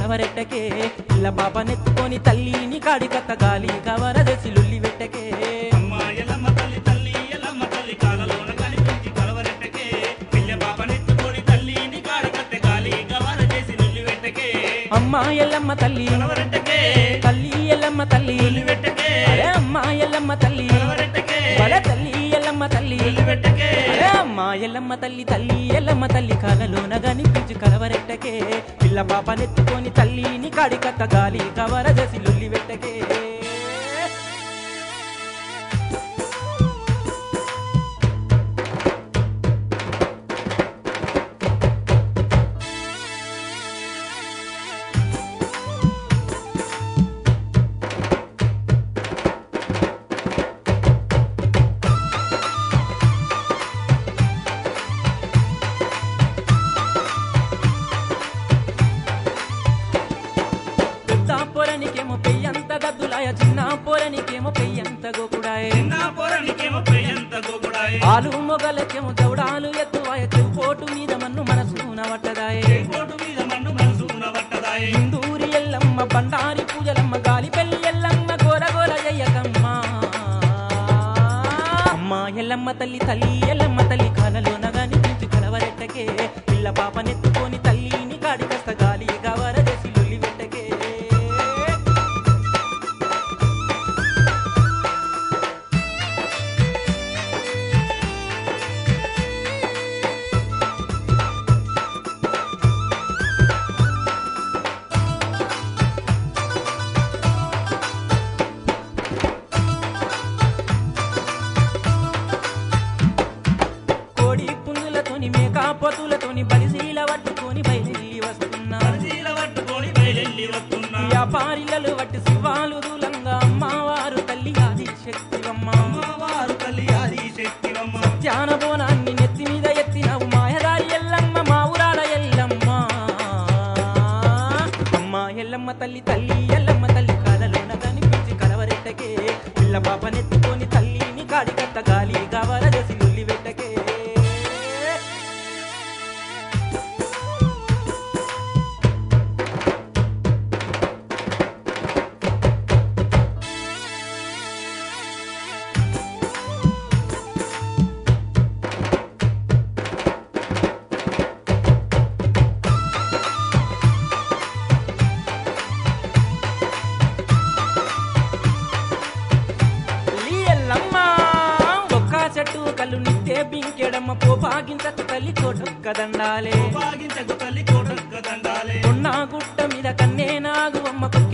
కలవరెట్టకే పిల్ల పాపనెత్తుకొని తల్లిని కాడికత్త గాలి కవరదసి లొల్లి పెట్టకే అమ్మ ఎల్లమ్మ తల్లి తల్లి ఎల్లమ్మ తల్లి కాలలోన కనిపించి కలవరెట్టకే పిల్ల పాపనెత్తుకొని తల్లిని కాడి కట్టె గాలి గవార చేసి నుల్లి వెట్టకే అమ్మా ఎల్లమ్మ తల్లి కలవరెట్టకే తల్లి ఎల్లమ్మ తల్లి నుల్లి వెట్టకే అరే అమ్మా ఎల్లమ్మ తల్లి కలవరెట్టకే బల తల్లి ఎల్లమ్మ తల్లి నుల్లి వెట్టకే అరే అమ్మా ఎల్లమ్మ తల్లి తల్లి ఎల్లమ్మ తల్లి కాలలోన గనిపించి కలవరెట్టకే పిల్ల పాపనెత్తుకొని తల్లిని కాడికత్త గాలి కవరదసి లొల్లి పెట్టకే పెద్ద పొరనికేమో పెయ్యంత గద్దులాయ చిన్న పొరనికేమో పెయ్యంత గోకుడాయ చిన్న పోరనికేమో పెయ్యంత గోకుడాయే ఆలు మొగలకేమో దౌడాలు ఎత్తువాయ చెవుపోటు మీద మన్ను మనసున వట్టదాయ కోటు మీద మన్ను మనసున పట్టదాయే ఇందూరి ఎల్లమ్మ బండారి పూజలమ్మ గాలి పెళ్లి ఎల్లమ్మ గోల గోల జయ్యకమ్మ అమ్మ ఎల్లమ్మ తల్లి తల్లి ఎల్లమ్మ తల్లి కాలలోన కనిపించి కలవరెట్టకే పిల్ల పాపనెత్తుకొని తల్లిని కాడికస్త గాలి గవరదసి లొల్లి పెట్టకే కోడి పుంజులతోని మేకా పొతులతోని బలిశీల పట్టుకొని బయలుదేరి వస్తున్నా పరిశీల పట్టుకొని బయలెల్లి వస్తున్నా వ్యాపారిలలు వట్టి శివాలు దూలంగా అమ్మవారు తల్లి ఆది శక్తివమ్మ అమ్మవారు తల్లి ఆది శక్తివమ్మ ధ్యాన బోనాన్ని నెత్తి మీద ఎత్తినవు మాయదారి ఎల్లమ్మ మా ఊరాల ఎల్లమ్మ అమ్మ ఎల్లమ్మ తల్లి తల్లి ఎల్లమ్మ తల్లి కాలలోన కనిపించి కలవరెట్టకే పిల్ల పాపనెత్తుకొని తల్లిని కాడికత్త గాలి గవరదసి లొల్లి పెట్టకే తల్లి ఎల్లమ్మ ఒక్క చెట్టు కళ్ళు నిత్తే బింకెడమ్మ పోపాగించకు తల్లి కోటొక్క దండాలే భాగించకు తల్లి కోటొక్క దండాలే ఉన్న గుట్ట మీద కన్నే నాగు అమ్మ కొత్త